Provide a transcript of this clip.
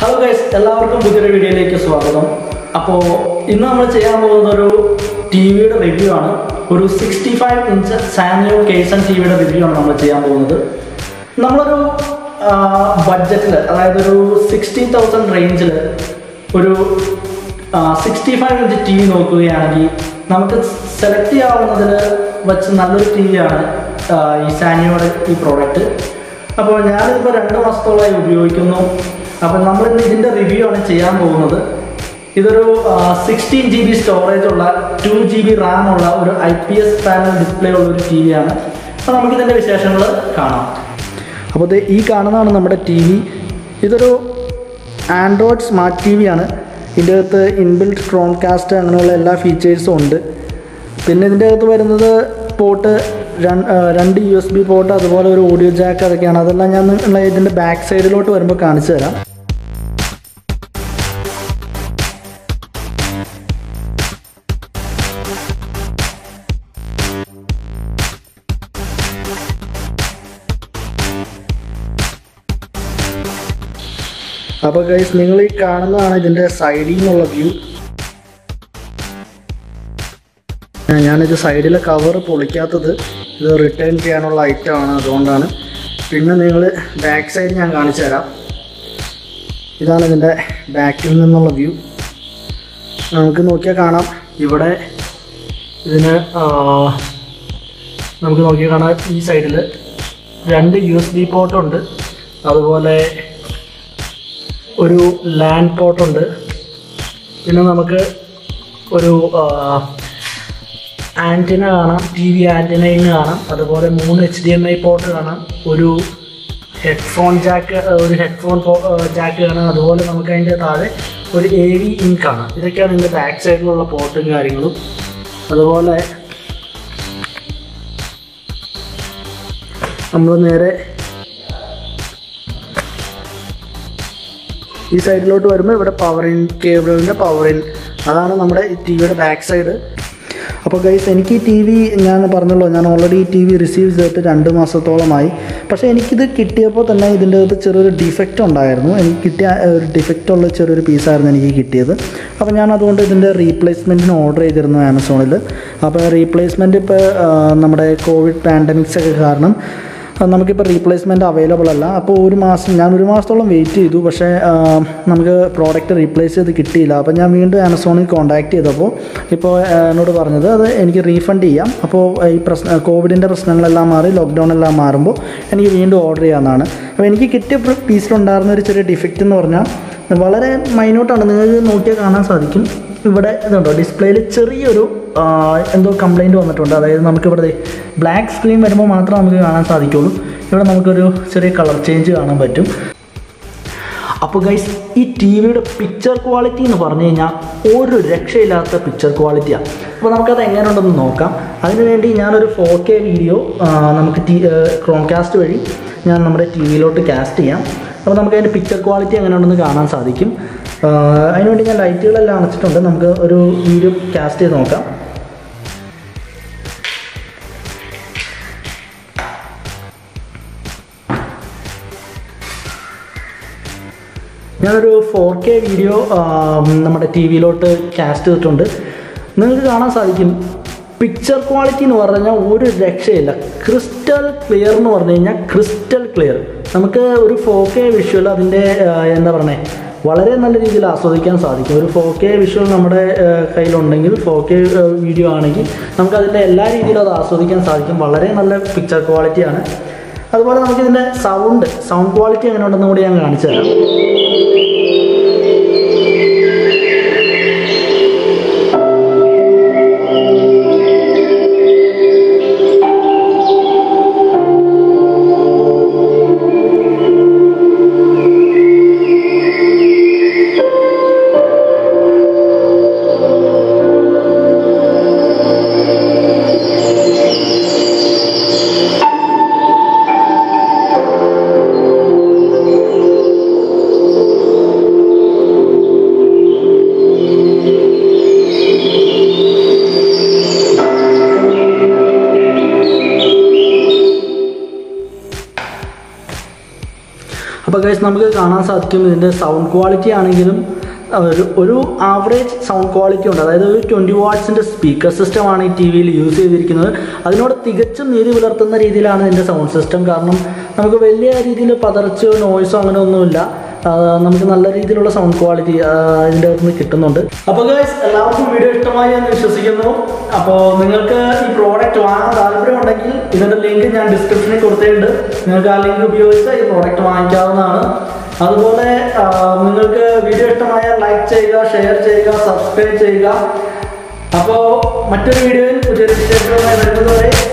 hello guys എല്ലാവർക്കും പുതിയൊരു വീഡിയോയിലേക്ക് സ്വാഗതം അപ്പോൾ ഇന്ന് നമ്മൾ ചെയ്യാൻ പോകുന്നത് ഒരു ടി വിയുടെ റിവ്യൂ ആണ് ഒരു sixty five inch Sanyo Kaizen T വിയുടെ റിവ്യൂ ആണ് നമ്മൾ ചെയ്യാൻ പോകുന്നത് നമ്മളൊരു ബഡ്ജറ്റിൽ അതായത് ഒരു സിക്സ്റ്റി തൗസൻഡ് റേഞ്ചിൽ ഒരു sixty five inch T V നോക്കുകയാണെങ്കിൽ നമുക്ക് സെലക്ട് ചെയ്യാവുന്നതിൽ വെച്ച് നല്ലൊരു ടി വിയാണ് ഈ സാനിയോയുടെ ഈ പ്രോഡക്റ്റ് അപ്പോൾ ഞാനിപ്പോൾ രണ്ട് മാസത്തോളമായി ഉപയോഗിക്കുന്നു അപ്പോൾ നമ്മൾ ഇന്ന് ഇതിൻ്റെ റിവ്യൂ ആണ് ചെയ്യാൻ പോകുന്നത് ഇതൊരു സിക്സ്റ്റീൻ ജി ബി സ്റ്റോറേജ് ഉള്ള ടു ജി ബി റാം ഉള്ള ഒരു I P S panel display ഉള്ള ഒരു ടി വിയാണ് അപ്പോൾ നമുക്കിതിൻ്റെ വിശേഷങ്ങൾ കാണാം അപ്പോൾ ഇത് ഈ കാണുന്നതാണ് നമ്മുടെ ടി വി ഇതൊരു ആൻഡ്രോയിഡ് സ്മാർട്ട് ടി വി ആണ് ഇതിൻ്റെ അകത്ത് ഇൻബിൽറ്റ് ക്രോൺകാസ്റ്റ് അങ്ങനെയുള്ള എല്ലാ ഫീച്ചേഴ്സും ഉണ്ട് പിന്നെ ഇതിൻ്റെ അകത്ത് വരുന്നത് പോർട്ട് രണ്ട് യു എസ് ബി പോർട്ട് അതുപോലെ ഒരു ഓഡിയോ ജാക്ക് അതൊക്കെയാണ് അതെല്ലാം ഞാൻ നിങ്ങളെ ഇതിൻ്റെ ബാക്ക് സൈഡിലോട്ട് വരുമ്പോൾ കാണിച്ചു തരാം അപ്പോൾ ഗൈസ് നിങ്ങൾ ഈ കാണുന്നതാണ് ഇതിൻ്റെ സൈഡിൽ നിന്നുള്ള വ്യൂ ഞാനിത് സൈഡിലെ കവർ പൊളിക്കാത്തത് ഇത് റിട്ടേൺ ചെയ്യാനുള്ള ഐറ്റം ആണ് അതുകൊണ്ടാണ് പിന്നെ നിങ്ങൾ ബാക്ക് സൈഡ് ഞാൻ കാണിച്ചു തരാം ഇതാണ് ഇതിൻ്റെ ബാക്കിൽ നിന്നുള്ള വ്യൂ നമുക്ക് നോക്കിയാൽ കാണാം ഇവിടെ ഇതിന് ആ, നമുക്ക് നോക്കിയാൽ കാണാം ഈ സൈഡിൽ രണ്ട് യു എസ് ബി പോർട്ടുണ്ട് അതുപോലെ ഒരു ലാൻഡ് പോർട്ടുണ്ട് പിന്നെ നമുക്ക് ഒരു ആൻറ്റിന കാണാം ടി വി ആൻറ്റിനയിൽ കാണാം അതുപോലെ മൂന്ന് H D M I port കാണാം ഒരു ഹെഡ്ഫോൺ ജാക്ക് ഒരു ഹെഡ്ഫോൺ ജാക്ക് കാണാം അതുപോലെ നമുക്ക് അതിൻ്റെ താഴെ ഒരു എ വി ഇൻ കാണാം ഇതൊക്കെയാണ് ഇതിൻ്റെ ബാക്ക് സൈഡിലുള്ള പോർട്ടും കാര്യങ്ങളും അതുപോലെ നമ്മൾ നേരെ ഈ സൈഡിലോട്ട് വരുമ്പോൾ ഇവിടെ പവർ ഇൻ കേബിളിൻ്റെ പവർ ഇൻ അതാണ് നമ്മുടെ ഈ ടി വിയുടെ ബാക്ക് സൈഡ് അപ്പോൾ ഗൈസ് എനിക്ക് ഈ ടി വി ഞാൻ പറഞ്ഞല്ലോ ഞാൻ ഓൾറെഡി ഈ ടി വി റിസീവ് ചെയ്തിട്ട് രണ്ട് മാസത്തോളമായി പക്ഷേ എനിക്കിത് കിട്ടിയപ്പോൾ തന്നെ ഇതിൻ്റെ അകത്ത് ചെറിയൊരു ഡിഫക്റ്റ് ഉണ്ടായിരുന്നു എനിക്ക് കിട്ടിയ ഏഹ്, ഒരു ഡിഫക്റ്റ് ഉള്ള ചെറിയൊരു പീസായിരുന്നു എനിക്ക് കിട്ടിയത് അപ്പോൾ ഞാൻ അതുകൊണ്ട് ഇതിൻ്റെ റീപ്ലേസ്മെൻറ്റിന് ഓർഡർ ചെയ്തിരുന്നു ആമസോണിൽ അപ്പോൾ റീപ്ലേസ്മെൻറ്റ് ഇപ്പോൾ നമ്മുടെ കോവിഡ് പാൻഡമിക്സ് ഒക്കെ കാരണം അത് നമുക്കിപ്പോൾ റീപ്ലേസ്മെൻറ്റ് അവൈലബിൾ അല്ല അപ്പോൾ ഒരു മാസം ഞാൻ ഒരു മാസത്തോളം വെയിറ്റ് ചെയ്തു പക്ഷേ ആ, നമുക്ക് പ്രോഡക്റ്റ് റീപ്ലേസ് ചെയ്ത് കിട്ടിയില്ല അപ്പോൾ ഞാൻ വീണ്ടും ആമസോണിൽ കോൺടാക്ട് ചെയ്തപ്പോൾ ഇപ്പോൾ ആ, എന്നോട് പറഞ്ഞത് അത് എനിക്ക് റീഫണ്ട് ചെയ്യാം അപ്പോൾ ഈ പ്രശ്ന കോവിഡിൻ്റെ പ്രശ്നങ്ങളെല്ലാം മാറി ലോക്ക്ഡൗൺ എല്ലാം മാറുമ്പോൾ എനിക്ക് വീണ്ടും ഓർഡർ ചെയ്യാമെന്നാണ് അപ്പോൾ എനിക്ക് കിട്ടിയ പീസിലുണ്ടായിരുന്ന ഒരു ചെറിയ ഡിഫക്റ്റ് എന്ന് പറഞ്ഞാൽ വളരെ മൈന്യൂട്ടാണ് നിങ്ങൾക്ക് നോക്കിയാൽ കാണാൻ സാധിക്കും ഇവിടെ ഇതുണ്ടോ ഡിസ്പ്ലേയിൽ ചെറിയൊരു ആ, എന്തോ കംപ്ലൈൻറ്റ് വന്നിട്ടുണ്ട് അതായത് നമുക്കിവിടെ ബ്ലാക്ക് സ്ക്രീൻ വരുമ്പോൾ മാത്രമേ നമുക്ക് കാണാൻ സാധിക്കുള്ളൂ ഇവിടെ നമുക്കൊരു ചെറിയ കളർ ചേഞ്ച് കാണാൻ പറ്റും അപ്പോൾ ഗൈസ് ഈ ടി വിയുടെ പിക്ചർ ക്വാളിറ്റി എന്ന് പറഞ്ഞു കഴിഞ്ഞാൽ ഒരു രക്ഷയില്ലാത്ത പിക്ചർ ക്വാളിറ്റിയാണ് അപ്പോൾ നമുക്കത് എങ്ങനെയുണ്ടെന്ന് നോക്കാം അതിനുവേണ്ടി ഞാനൊരു ഫോർ കെ വീഡിയോ നമുക്ക് ടി ക്രോംകാസ്റ്റ് വഴി ഞാൻ നമ്മുടെ ടി വിയിലോട്ട് കാസ്റ്റ് ചെയ്യാം അപ്പോൾ നമുക്ക് അതിൻ്റെ പിക്ചർ ക്വാളിറ്റി എങ്ങനെയുണ്ടെന്ന് കാണാൻ സാധിക്കും ആ, അതിനുവേണ്ടി ഞാൻ ലൈറ്റുകളെല്ലാം അണച്ചിട്ടുണ്ട് നമുക്ക് ഒരു വീഡിയോ കാസ്റ്റ് ചെയ്ത് നോക്കാം ഞാനൊരു ഫോർ കെ വീഡിയോ നമ്മുടെ ടി വിയിലോട്ട് കാസ്റ്റ് ചെയ്തിട്ടുണ്ട് നിങ്ങൾക്ക് കാണാൻ സാധിക്കും പിക്ചർ ക്വാളിറ്റി എന്ന് പറഞ്ഞു കഴിഞ്ഞാൽ ഒരു രക്ഷയില്ല ക്രിസ്റ്റൽ ക്ലിയർ എന്ന് പറഞ്ഞു കഴിഞ്ഞാൽ ക്രിസ്റ്റൽ ക്ലിയർ നമുക്ക് ഒരു ഫോർ കെ വിഷ്വൽ അതിൻ്റെ ആ, എന്താ പറയുക വളരെ നല്ല രീതിയിൽ ആസ്വദിക്കാൻ സാധിക്കും ഒരു ഫോർ കെ വിഷ്വൽ നമ്മുടെ ആ, കയ്യിലുണ്ടെങ്കിൽ ഫോർ കെ വീഡിയോ ആണെങ്കിൽ നമുക്ക് അതിൻ്റെ എല്ലാ രീതിയിലും അത് ആസ്വദിക്കാൻ സാധിക്കും വളരെ നല്ല പിക്ചർ ക്വാളിറ്റിയാണ് അതുപോലെ നമുക്കിതിൻ്റെ സൗണ്ട് സൗണ്ട് ക്വാളിറ്റി എങ്ങനെ ഉണ്ടെന്ന് കൂടി ഞാൻ കാണിച്ചു തരാം അപ്പോൾ ഗൈസ് നമുക്ക് കാണാൻ സാധിക്കും ഇതിൻ്റെ സൗണ്ട് ക്വാളിറ്റി ആണെങ്കിലും ഒരു ഒരു ആവറേജ് സൗണ്ട് ക്വാളിറ്റി ഉണ്ട് അതായത് ഒരു ട്വൻറ്റി വാട്ട്സിൻ്റെ സ്പീക്കർ സിസ്റ്റമാണ് ഈ ടി വിയിൽ യൂസ് ചെയ്തിരിക്കുന്നത് അതിനോട് തികച്ചും നീതി പുലർത്തുന്ന രീതിയിലാണ് ഇതിൻ്റെ സൗണ്ട് സിസ്റ്റം കാരണം നമുക്ക് വലിയ രീതിയിൽ പതർച്ചയോ നോയ്സോ അങ്ങനെ ഒന്നുമില്ല ആ, നമുക്ക് നല്ല രീതിയിലുള്ള സൗണ്ട് ക്വാളിറ്റി ഇതിൻ്റെ അകത്ത് നിന്ന് കിട്ടുന്നുണ്ട് അപ്പോൾ ഗൈസ് എല്ലാവർക്കും വീഡിയോ ഇഷ്ടമായി എന്ന് വിശ്വസിക്കുന്നു അപ്പോൾ നിങ്ങൾക്ക് ഈ പ്രോഡക്റ്റ് വാങ്ങാൻ താല്പര്യമുണ്ടെങ്കിൽ ഇതിൻ്റെ ലിങ്ക് ഞാൻ ഡിസ്ക്രിപ്ഷനിൽ കൊടുത്തിട്ടുണ്ട് നിങ്ങൾക്ക് ആ ലിങ്ക് ഉപയോഗിച്ച് ഈ പ്രോഡക്റ്റ് വാങ്ങിക്കാവുന്നതാണ് അതുപോലെ ആ, നിങ്ങൾക്ക് വീഡിയോ ഇഷ്ടമായാൽ ലൈക്ക് ചെയ്യുക ഷെയർ ചെയ്യുക സബ്സ്ക്രൈബ് ചെയ്യുക അപ്പോൾ മറ്റൊരു വീഡിയോയിൽ പുതിയൊരു വിശേഷവുമായി വരുന്നതുവരെ